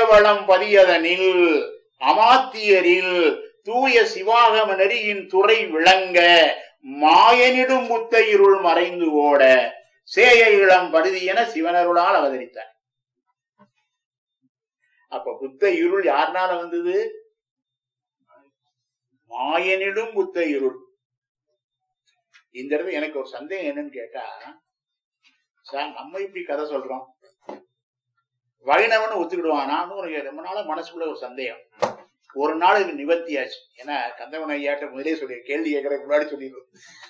வளம் பதியதனில் அமாத்தியரில் தூய சிவாகம நெறியின் துறை விளங்க மாயனிடும் புத்த இருள் மறைந்து ஓட சேய இளம் பருதி என சிவனருளால் அவதரித்தார் அப்ப புத்த இருள் யாருனால வந்தது மாயனிடும் புத்த இருள் இந்த இடத்துல எனக்கு ஒரு சந்தேகம் என்னன்னு கேட்டா சார் நம்ம இப்படி கதை சொல்றோம் வைணவன் ஒத்துக்கிடுவானான்னு ஒரு ரொம்ப நாளா மனசுக்குள்ள ஒரு சந்தேகம் ஒரு நாள் இது நிவர்த்தி ஆச்சு ஏன்னா கந்தவன் ஐயாட்ட முதலே சொல்லி கேள்வி கேட்கறதுக்கு முன்னாடி சொல்லிடுவோம்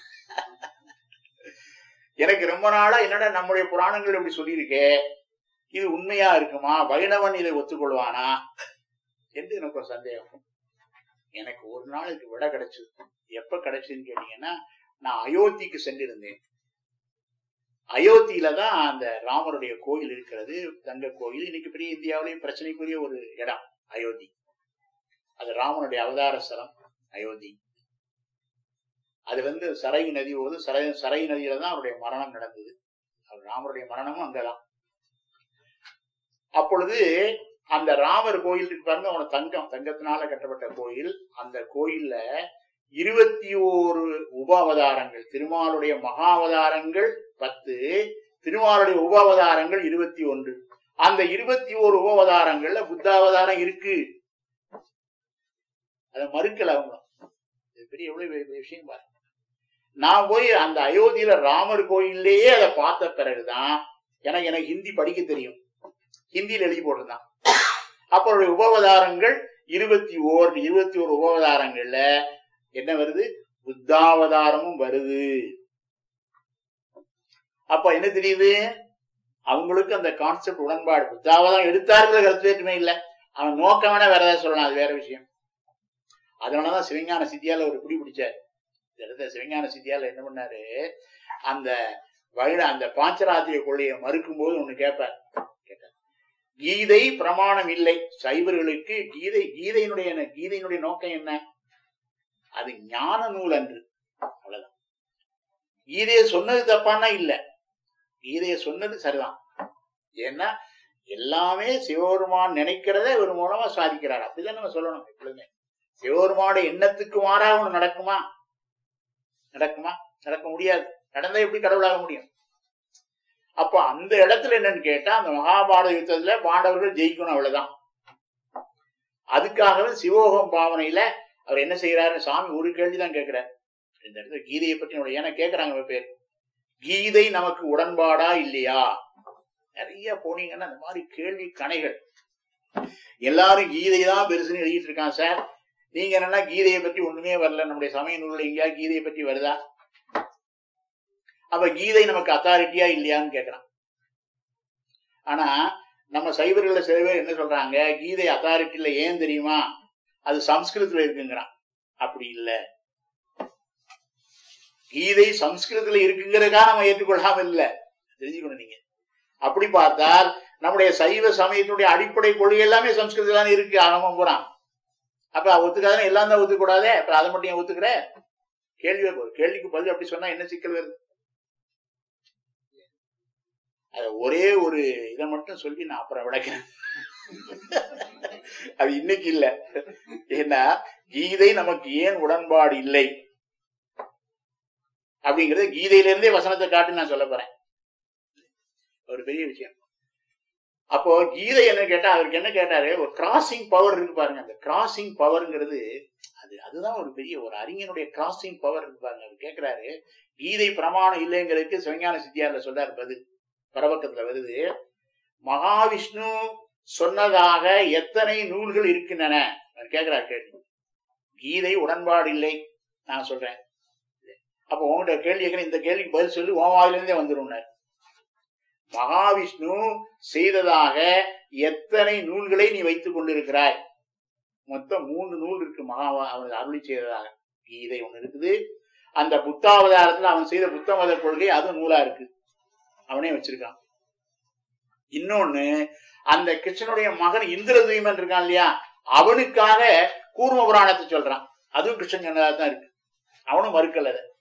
எனக்கு ரொம்ப நாளா என்னடா நம்முடைய புராணங்கள் இப்படி சொல்லியிருக்கே இது உண்மையா இருக்குமா வைணவன் இதை ஒத்துக்கொள்வானா என்று எனக்கு ஒரு சந்தேகம் எனக்கு ஒரு நாள் இதுக்கு விட கிடைச்சது எப்ப கிடைச்சதுன்னு கேட்டீங்கன்னா நான் அயோத்திக்கு சென்றிருந்தேன் அயோத்தியில தான் அந்த ராமருடைய கோயில் இருக்கிறது தங்க கோயில் இன்னைக்கு பெரிய இந்தியாவிலேயும் பிரச்சனைக்குரிய ஒரு இடம் அயோத்தி அது ராமனுடைய அவதார ஸ்தலம் அயோத்தி அது வந்து சரை நதி போது சரை சரை நதியில தான் அவருடைய மரணம் நடந்தது அவர் ராமருடைய மரணமும் அங்கதான் அப்பொழுது அந்த ராமர் கோயில் இருக்கு பாருங்க அவன தங்கம் தங்கத்தினால கட்டப்பட்ட கோயில் அந்த கோயில்ல இருபத்தி ஓரு உப அவதாரங்கள் திருமாலுடைய மகா அவதாரங்கள் பத்து திருமாலுடைய உப அவதாரங்கள் இருபத்தி ஒன்று அந்த இருபத்தி ஓரு உப அவதாரங்கள்ல புத்தாவதாரம் இருக்கு அதை மறுக்கல அவங்க இது பெரிய எவ்வளவு பெரிய விஷயம் பாருங்க நான் போய் அந்த அயோத்தியில ராமர் கோயில்லையே அதை பார்த்த பிறகுதான் எனக்கு எனக்கு ஹிந்தி படிக்க தெரியும் ஹிந்தியில் எழுதி போட்டிருந்தான் அப்போ அவருடைய உபவதாரங்கள் இருபத்தி ஓர் இருபத்தி ஒரு உபவதாரங்கள்ல என்ன வருது புத்தாவதாரமும் வருது அப்ப என்ன தெரியுது அவங்களுக்கு அந்த கான்செப்ட் உடன்பாடு புத்தாவதாரம் எடுத்தார்கள் கருத்து வேற்றுமை இல்லை அவன் நோக்கம் வேணா வேற ஏதாவது சொல்லலாம் அது வேற விஷயம் அதனாலதான் சிவஞான சித்தியால ஒரு குடி பிடிச்சார் இந்த இடத்துல சிவஞான சித்தியால என்ன பண்ணாரு அந்த வைண அந்த பாஞ்சராத்திரிய கொள்ளையை மறுக்கும் போது ஒண்ணு கேட்பார் கேட்டார் கீதை பிரமாணம் இல்லை சைவர்களுக்கு கீதை கீதையினுடைய என்ன கீதையினுடைய நோக்கம் என்ன அது ஞான நூல் அன்று அவ்வளவுதான் கீதையை சொன்னது தப்பானா இல்ல கீதையை சொன்னது சரிதான் ஏன்னா எல்லாமே சிவபெருமான் நினைக்கிறத இவர் மூலமா சாதிக்கிறார் அப்படிதான் நம்ம சொல்லணும் எப்பொழுதுமே சிவபெருமானுடைய எண்ணத்துக்கு மாறாக ஒண்ணு நடக்குமா நடக்குமா நடக்க முடியாது நடந்தா எப்படி கடவுளாக முடியும் அப்ப அந்த இடத்துல என்னன்னு கேட்டா அந்த மகாபாரத யுத்தத்துல பாண்டவர்கள் ஜெயிக்கணும் அவ்வளவுதான் அதுக்காகவே சிவோகம் பாவனையில அவர் என்ன செய்யறாரு சாமி ஒரு கேள்விதான் கேட்கிறார் இந்த இடத்துல கீதையை பற்றி நம்மள ஏன்னா கேட்கறாங்க பேர் கீதை நமக்கு உடன்பாடா இல்லையா நிறைய போனீங்கன்னா அந்த மாதிரி கேள்வி கணைகள் எல்லாரும் கீதை தான் பெருசுன்னு எழுதிட்டு இருக்கான் சார் நீங்க என்னன்னா கீதையை பத்தி ஒண்ணுமே வரல நம்முடைய சமய நூல்ல எங்கேயா கீதையை பத்தி வருதா அப்ப கீதை நமக்கு அத்தாரிட்டியா இல்லையான்னு கேக்குறான் ஆனா நம்ம சைவர்கள சில பேர் என்ன சொல்றாங்க கீதை அத்தாரிட்டியில ஏன் தெரியுமா அது சம்ஸ்கிருதத்துல இருக்குங்கிறான் அப்படி இல்ல கீதை சம்ஸ்கிருதத்துல இருக்குங்கிறதுக்காக நம்ம ஏற்றுக்கொள்ளாம இல்ல தெரிஞ்சுக்கணும் நீங்க அப்படி பார்த்தால் நம்முடைய சைவ சமயத்தினுடைய அடிப்படை கொள்கை எல்லாமே சம்ஸ்கிருதத்துல தானே இருக்கு ஆகமம் போறான் அப்ப ஒத்துக்காதானே எல்லாம் தான் ஒத்துக்கூடாதே அப்ப அதை மட்டும் ஏன் ஒத்துக்கிற கேள்வி வருது. கேள்விக்கு பதில் அப்படி சொன்னா என்ன சிக்கல் வருது அத ஒரே ஒரு இதை மட்டும் சொல்லி நான் அப்புறம் விளக்கிறேன் அது இன்னைக்கு இல்ல ஏன்னா கீதை நமக்கு ஏன் உடன்பாடு இல்லை அப்படிங்கறது கீதையில இருந்தே வசனத்தை காட்டு நான் சொல்ல போறேன் ஒரு பெரிய விஷயம் அப்போ கீதை என்ன கேட்டா அவருக்கு என்ன கேட்டாரு ஒரு கிராசிங் பவர் இருக்கு பாருங்க அந்த கிராசிங் பவர்ங்கிறது அது அதுதான் ஒரு பெரிய ஒரு அறிஞனுடைய கிராசிங் பவர் இருக்கு பாருங்க அவர் கேட்கிறாரு கீதை பிரமாணம் இல்லைங்கிறதுக்கு சிவஞான சித்தியார்ல சொல்றாரு பதில் பரவக்கத்துல வருது மகாவிஷ்ணு சொன்னதாக எத்தனை நூல்கள் இருக்கின்றன அவர் கேட்கிறார் கேள்வி கீதை உடன்பாடு இல்லை நான் சொல்றேன் அப்ப உங்ககிட்ட கேள்வி கேட்கிறேன் இந்த கேள்விக்கு பதில் சொல்லி உன் வாயிலிருந்தே வந்துடும் மகாவிஷ்ணு செய்ததாக எத்தனை நூல்களை நீ வைத்துக் கொண்டிருக்கிறாய் மொத்தம் மூன்று நூல் இருக்கு மகா அவன் அருளி செய்ததாக கீதை ஒண்ணு இருக்குது அந்த புத்தாவதாரத்துல அவன் செய்த புத்த மத கொள்கை அது நூலா இருக்கு அவனே வச்சிருக்கான் இன்னொன்னு அந்த கிருஷ்ணனுடைய மகன் இந்திரதூயமன் இருக்கான் இல்லையா அவனுக்காக கூர்ம புராணத்தை சொல்றான் அதுவும் கிருஷ்ணன் சொன்னதா தான் இருக்கு அவனும் மறுக்கல அதை.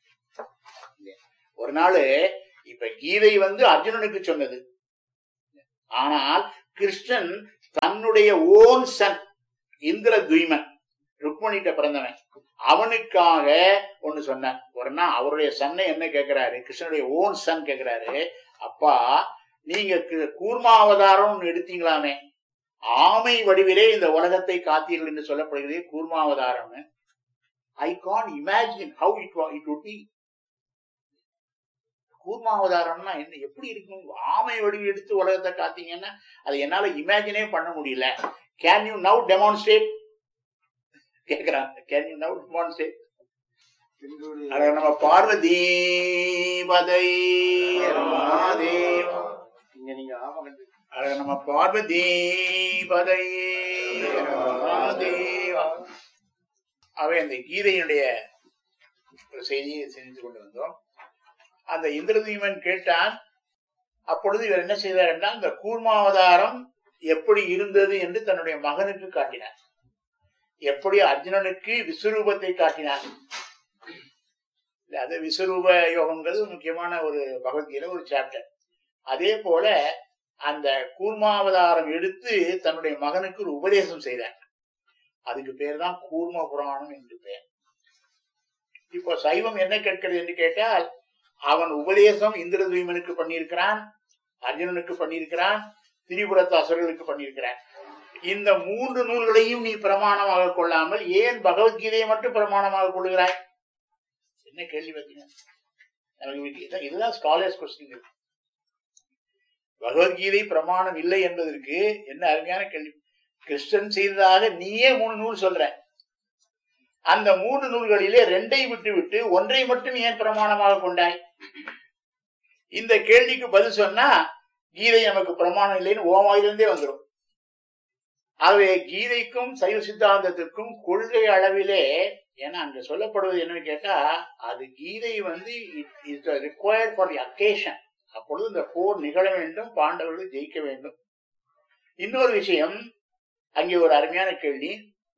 ஒரு நாள் இப்ப கீதை வந்து அர்ஜுனனுக்கு சொன்னது ஆனால் கிருஷ்ணன் தன்னுடைய ஓன் சன் இந்திர துய்மன் ருக்மணிட்ட பிறந்தவன் அவனுக்காக ஒண்ணு சொன்னார் ஒரு நாள் அவருடைய சன்னை என்ன கேட்கிறாரு கிருஷ்ணனுடைய ஓன் சன் கேட்கிறாரு அப்பா நீங்க கு- கூர்மாவதாரம் ஒண்ணு எடுத்தீங்களாமே ஆமை வடிவிலே இந்த உலகத்தை காத்தீர்கள் என்று சொல்லப்படுகிறது கூர்மாவதாரம்னு I can imagine how it it would be கூர்மாவதாரம்னா என்ன எப்படி இருக்கும் ஆமை வடிவு எடுத்து உலகத்தை காத்தீங்கன்னா அதை என்னால இமேஜினே பண்ண முடியல கேன் யூ நவ் டெமான்ஸ்ட்ரேட் கேக்குறாங்க கேன் யூ நவ் டெமான்ஸ்ட்ரேட் அட நம்ம பார்வதி பதை ரமாதேவா இங்க நீங்க ஆமா கண்டு அட நம்ம பார்வதி பதை ரமாதேவா அவை அந்த கீதையினுடைய ஒரு செய்தியை சிந்தித்துக் கொண்டு வந்தோம் அந்த இந்திரதீமன் கேட்டான் அப்பொழுது இவர் என்ன செய்தார் என்றால் இந்த கூர்மாவதாரம் எப்படி இருந்தது என்று தன்னுடைய மகனுக்கு காட்டினார் எப்படி அர்ஜுனனுக்கு விஸ்வரூபத்தை காட்டினார் இல்ல, அது விஸ்வரூப யோகம்ங்கிறது முக்கியமான ஒரு பகவத்கீதை ஒரு சாப்டர் அதே போல அந்த கூர்மாவதாரம் எடுத்து தன்னுடைய மகனுக்கு ஒரு உபதேசம் செய்தார் அதுக்கு பேர் தான் கூர்ம புராணம் என்று பெயர் இப்போ சைவம் என்ன கேட்கிறது என்று கேட்டால் அவன் உபதேசம் இந்திரதீமனுக்கு பண்ணியிருக்கிறான் அர்ஜுனனுக்கு பண்ணியிருக்கிறான் திரிபுரத்து அசுரர்களுக்கு பண்ணியிருக்கிறான் இந்த மூன்று நூல்களையும் நீ பிரமாணமாக கொள்ளாமல் ஏன் பகவத்கீதையை மட்டும் பிரமாணமாக கொள்கிறாய் என்ன கேள்வி பார்த்தீங்க எனக்கு இது- இதான் இதுதான் ஸ்காலர்ஸ் கொஸ்டின் பகவத்கீதை பிரமாணம் இல்லை என்பதற்கு என்ன அருமையான கேள்வி கிறிஸ்டன் செய்ததாக நீயே மூணு நூல் சொல்ற அந்த மூன்று நூல்களிலே ரெண்டை விட்டு விட்டு ஒன்றை மட்டும் ஏன் பிரமாணமாக கொண்டாய் இந்த கேள்விக்கு பதில் சொன்னா கீதை நமக்கு பிரமாணம் இல்லைன்னு ஓமாயிலிருந்தே வந்துடும் ஆகவே கீதைக்கும் சைவ சித்தாந்தத்திற்கும் கொள்கை அளவிலே ஏன்னா அங்க சொல்லப்படுவது என்னன்னு கேட்டா அது கீதை வந்து it required for the occasion அப்பொழுது இந்த போர் நிகழ வேண்டும் பாண்டவர்கள் ஜெயிக்க வேண்டும் இன்னொரு விஷயம் அங்கே ஒரு அருமையான கேள்வி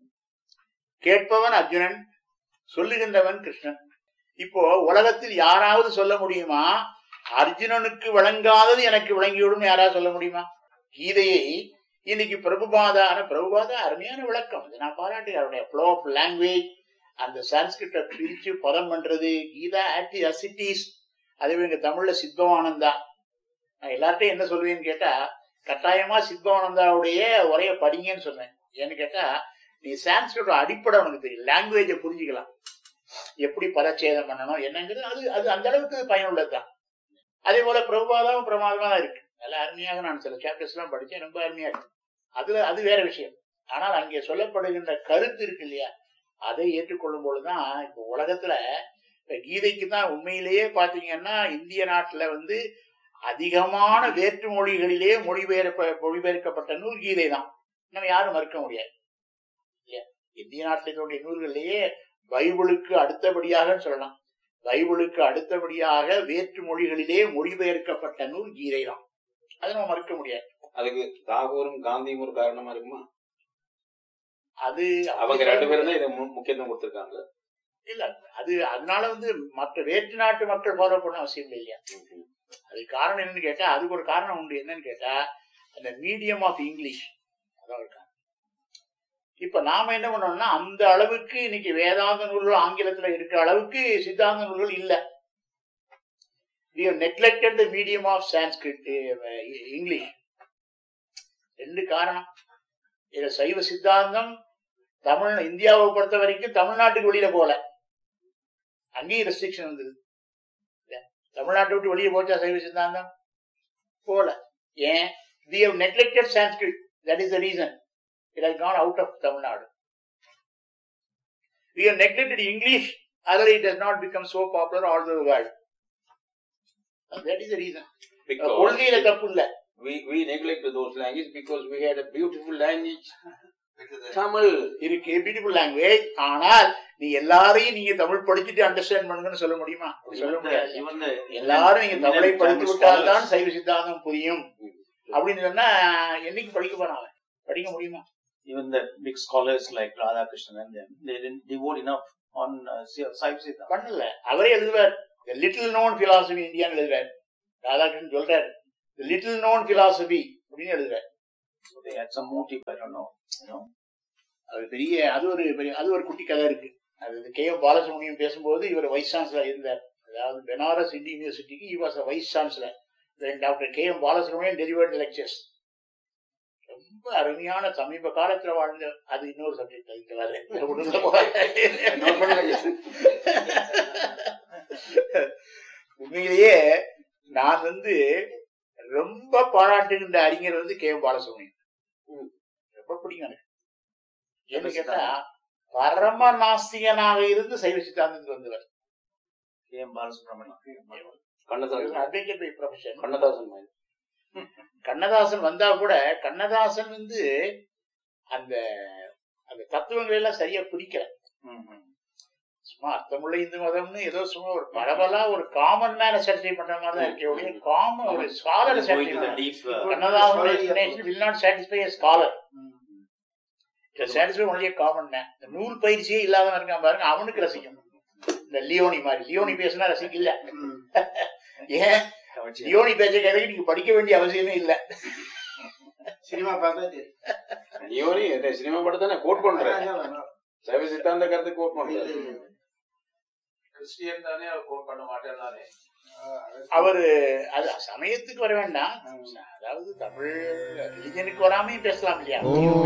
கேட்பவன் அர்ஜுனன் சொல்லுகின்றவன் கிருஷ்ணன் இப்போ உலகத்தில் யாராவது சொல்ல முடியுமா அர்ஜுனனுக்கு வழங்காதது எனக்கு விளங்கிவிடும் யாராவது சொல்ல முடியுமா கீதையை இன்னைக்கு பிரபுபாதான பிரபுபாதா அருமையான விளக்கம் இதை நான் பாராட்டு அவருடைய ஃப்ளோ ஆஃப் லாங்குவேஜ் அந்த சான்ஸ்கிரிட்ட பிரிச்சு பதம் பண்றது கீதா ஆக்டி அசிட்டிஸ் அதே மாதிரி இங்க தமிழ்ல சித்பவானந்தா நான் எல்லார்ட்டையும் என்ன சொல்லுவேன்னு கேட்டா கட்டாயமா சித்பவானந்தாவுடைய உரைய படிங்கன்னு சொன்னேன் ஏன்னு கேட்டா நீ சான்ஸ்கிரிட்டோட அடிப்படை உனக்கு தெரியும் லாங்குவேஜை புரிஞ்சுக்கலாம் எப்படி பதச்சேதம் பண்ணணும் என்னங்கிறது அது அது அந்த அளவுக்கு பயனுள்ளதுதான் அதே போல பிரபுபாதாவும் பிரமாதமா தான் இருக்கு நல்ல அருமையாக நான் சில சாப்டர்ஸ் எல்லாம் படிச்சேன் ரொம்ப அருமையா இருக்கு அதுல அது வேற விஷயம் ஆனால் அங்கே சொல்லப்படுகின்ற கருத்து இருக்கு இல்லையா அதை ஏற்றுக்கொள்ளும் பொழுதுதான் இப்போ உலகத்துல இப்ப கீதைக்கு தான் உண்மையிலேயே பாத்தீங்கன்னா இந்திய நாட்டுல வந்து அதிகமான வேற்று மொழிகளிலே மொழிபெயர்ப்ப மொழிபெயர்க்கப்பட்ட நூல் கீதை தான் நம்ம யாரும் மறுக்க முடியாது இல்லையா இந்திய நாட்டில் தோன்றிய நூல்களிலேயே பைபிளுக்கு அடுத்தபடியாக சொல்லலாம் பைபிளுக்கு அடுத்தபடியாக வேற்று மொழிகளிலே மொழிபெயர்க்கப்பட்ட நூல் கீதை தான் அதை நம்ம மறுக்க முடியாது அதுக்கு தாகூரும் காந்தியும் ஒரு காரணமா இருக்குமா அது அவங்க ரெண்டு பேரும் தான் இதை மு- முக்கியத்துவம் கொடுத்திருக்காங்க இல்ல அது அதனால வந்து மற்ற வேற்று நாட்டு மக்கள் ஃபாலோ பண்ண அவசியம் இல்லை இல்லையா அது காரணம் என்னன்னு கேட்டா அதுக்கு ஒரு காரணம் உண்டு என்னன்னு கேட்டா அந்த மீடியம் ஆஃப் இங்கிலீஷ் அதான் ஒரு காரணம் இப்ப நாம என்ன பண்ணோம்னா அந்த அளவுக்கு இன்னைக்கு வேதாந்த நூல்கள் ஆங்கிலத்துல இருக்கிற அளவுக்கு சித்தாந்த நூல்கள் இல்ல we have neglected the medium of sanskrit uh, english ரெண்டு காரணம் இதுல சைவ சித்தாந்தம் தமிழ் இந்தியாவை பொறுத்த வரைக்கும் தமிழ்நாட்டுக்கு வெளியில போல அங்கேயும் ரெஸ்ட்ரிக்ஷன் வந்தது இல்ல? தமிழ்நாட்டை விட்டு வெளியே போச்சா சைவ சித்தாந்தம் போல ஏன் we have neglected sanskrit that is the reason it has gone out of Tamil Nadu we have neglected english otherwise it has not become so popular all over the world that is the reason Because கொள்கையில தப்பு இல்ல we we neglect those languages because we had a beautiful language Tamil இருக்கு beautiful language ஆனால் நீ எல்லாரையும் நீங்க தமிழ் படிச்சுட்டு understand பண்ணுங்கன்னு சொல்ல முடியுமா அப்படி சொல்ல முடியாது even the எல்லாரும் நீங்க தமிழை Tamil படித்து விட்டால் தான் scholars. சைவ சித்தாந்தம் புரியும் அப்படின்னு சொன்னா என்னைக்கு படிக்க போறாங்க படிக்க முடியுமா even the big scholars like Radhakrishnan and them, they didn't devote enough on uh, Sai- Sai Siddhanta. பண்ணல அவரே எழுதுவார் லிட்டில் நோன் பிலாசபி இந்தியான்னு எழுதுவார் ராதாகிருஷ்ணன் சொல்றாரு லிட்டில் நோன் பிலாசபி அப்படின்னு எழுதுவார் So they had some motive, I don't know. You know. அது பெரிய அது ஒரு பெரிய அது ஒரு குட்டி கதை இருக்கு அது கே எம் பாலசுப்ரமணியம் பேசும்போது இவர் வைஸ் சான்சலர் இருந்தார் அதாவது பெனாரஸ் இந்தியன் யூனிவர்சிட்டிக்கு he was a vice chancellor doctor K M Balasubramaniam delivered lectures ரொம்ப அருமையான சமீப காலத்துல வாழ்ந்த அது இன்னொரு சப்ஜெக்ட் அதுக்கு வர Note பண்ணுங்க. உண்மையிலேயே நான் வந்து ரொம்ப பாராட்டுகின்ற அறிஞர் வந்து கே எம் பாலசுப்ரமணியம் ம். ரொம்ப பிடிக்கும் எனக்கு ஏன்னு கேட்டா பரம நாஸ்திகனாக இருந்து சைவ சித்தாந்தத்துக்கு வந்தவர் K.M. Balasubramanian. Kannadasan advocate by profession Kannadasan மாதிரி. கண்ணதாசன் வந்தா கூட கண்ணதாசன் வந்து அந்த அந்த தத்துவங்கள் எல்லாம் சரியா பிடிக்கல Mhm. சும்மா அர்த்தமுள்ள இந்து மதம்னு ஏதோ சும்மா ஒரு பரவலா ஒரு காமன் மேன சாட்டிஸ்ஃபை பண்ற மாதிரி தான் இருக்கே ஒழிய காமன் ஒரு scholar Going satisfy to the deep. Uh, Kannadasan explanation will not satisfy a scholar it satisfy only a common man இந்த நூல் பயிற்சியே இல்லாதவன் இருக்கான் பாருங்க அவனுக்கு ரசிக்கும் இந்த லியோனி மாதிரி லியோனி பேசினா ரசிக்கல ஏன் லியோனி பேச்ச கேட்க நீங்க படிக்க வேண்டிய அவசியமே இல்ல சினிமா பார்த்தா தெரியும். நீ என்ன சினிமா படத்தானே கோட் பண்ற அதான் சைவ சித்தாந்த கருத்து கோட் பண்ற கிறிஸ்டியன் தானே அவர் கோட் பண்ண மாட்டேன் தானே அவரு அது சமயத்துக்கு வர வேண்டாம் அதாவது தமிழ் ரிலிஜனுக்கு வராமையும் பேசலாம் இல்லையா